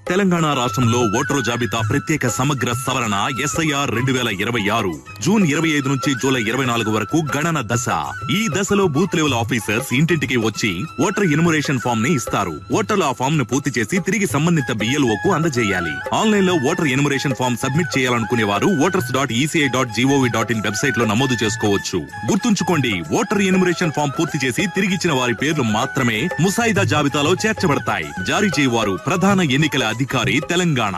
తెలంగాణ రాష్ట్రంలో ఓటరు జాబితా ప్రత్యేక సమగ్ర సవరణ ఎస్ఐఆర్ రెండు వేల ఇరవై ఆరు జూన్ ఇరవై ఐదు నుంచి జూలై ఇరవై నాలుగు వరకు గణన దశ ఈ దశలో బూత్ లెవెల్ ఆఫీసర్స్ ఇంటింటికి వచ్చి ఓటర్ ఇనుమరేషన్ ఫామ్ ని ఇస్తారు ఓటర్లు ఆ ఫామ్ ను పూర్తి చేసి తిరిగి సంబంధిత బిఎల్ఓ కు అందజేయాలి ఆన్లైన్ లో ఓటర్ ఎనుమరేషన్ ఫామ్ సబ్మిట్ చేయాలనుకునే వారు voters dot ECI dot GOV dot in website లో నమోదు చేసుకోవచ్చు గుర్తుంచుకోండి ఓటర్ ఎనుమరేషన్ ఫామ్ పూర్తి చేసి తిరిగిచ్చిన వారి పేర్లు మాత్రమే ముసాయిదా జాబితాలో చేర్చబడతాయి జారీ చేయవారు ప్రధాన ఎన్నికల అధికారి తెలంగాణ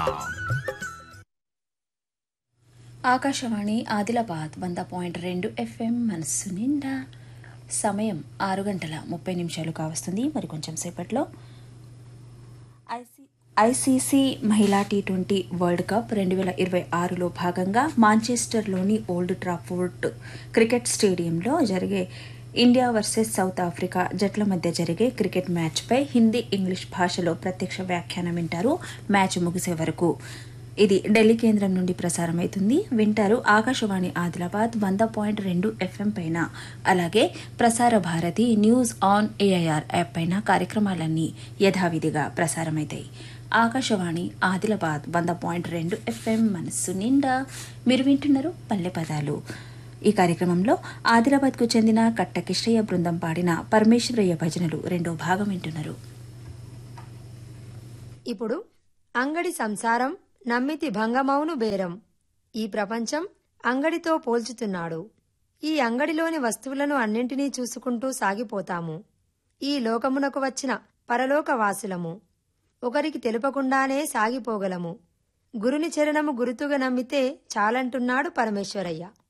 ఆకాశవాణి ఆదిలాబాద్ వంద పాయింట్ రెండు ఎఫ్ఎం మనస్సు నిండా సమయం ఆరు గంటల ముప్పై నిమిషాలు కావస్తుంది మరి కొంచెం సేపట్లో ఐసీ ఐసీసీ మహిళా టీ ట్వంటీ వరల్డ్ కప్ రెండు వేల ఇరవై ఆరులో భాగంగా మాంచెస్టర్లోని ఓల్డ్ ట్రాఫోర్ట్ క్రికెట్ స్టేడియంలో జరిగే ఇండియా వర్సెస్ సౌత్ ఆఫ్రికా జట్ల మధ్య జరిగే క్రికెట్ మ్యాచ్పై హిందీ ఇంగ్లీష్ భాషలో ప్రత్యక్ష వ్యాఖ్యానం వింటారు మ్యాచ్ ముగిసే వరకు ఇది ఢిల్లీ కేంద్రం నుండి ప్రసారమవుతుంది వింటారు ఆకాశవాణి ఆదిలాబాద్ వంద పాయింట్ రెండు ఎఫ్ఎం పైన అలాగే Prasar Bharati news on AIR app పైన కార్యక్రమాలన్నీ యథావిధిగా ప్రసారమవుతాయి ఆకాశవాణి ఆదిలాబాద్ వంద పాయింట్ రెండు ఎఫ్ఎం మనస్సు నిండా మీరు వింటున్నారు పల్లె పదాలు ఈ కార్యక్రమంలో ఆదిలాబాద్కు చెందిన కట్టకిష్టయ్య బృందం పాడిన పరమేశ్వరయ్య భజనలు రెండో భాగం వింటున్నారు ఇప్పుడు అంగడి సంసారం నమ్మితి భంగమౌను బేరం ఈ ప్రపంచం అంగడితో పోల్చుతున్నాడు ఈ అంగడిలోని వస్తువులను అన్నింటినీ చూసుకుంటూ సాగిపోతాము ఈ లోకమునకు వచ్చిన పరలోక వాసులము ఒకరికి తెలుపకుండానే సాగిపోగలము గురుని చరణము గురుతుగా నమ్మితే చాలంటున్నాడు పరమేశ్వరయ్య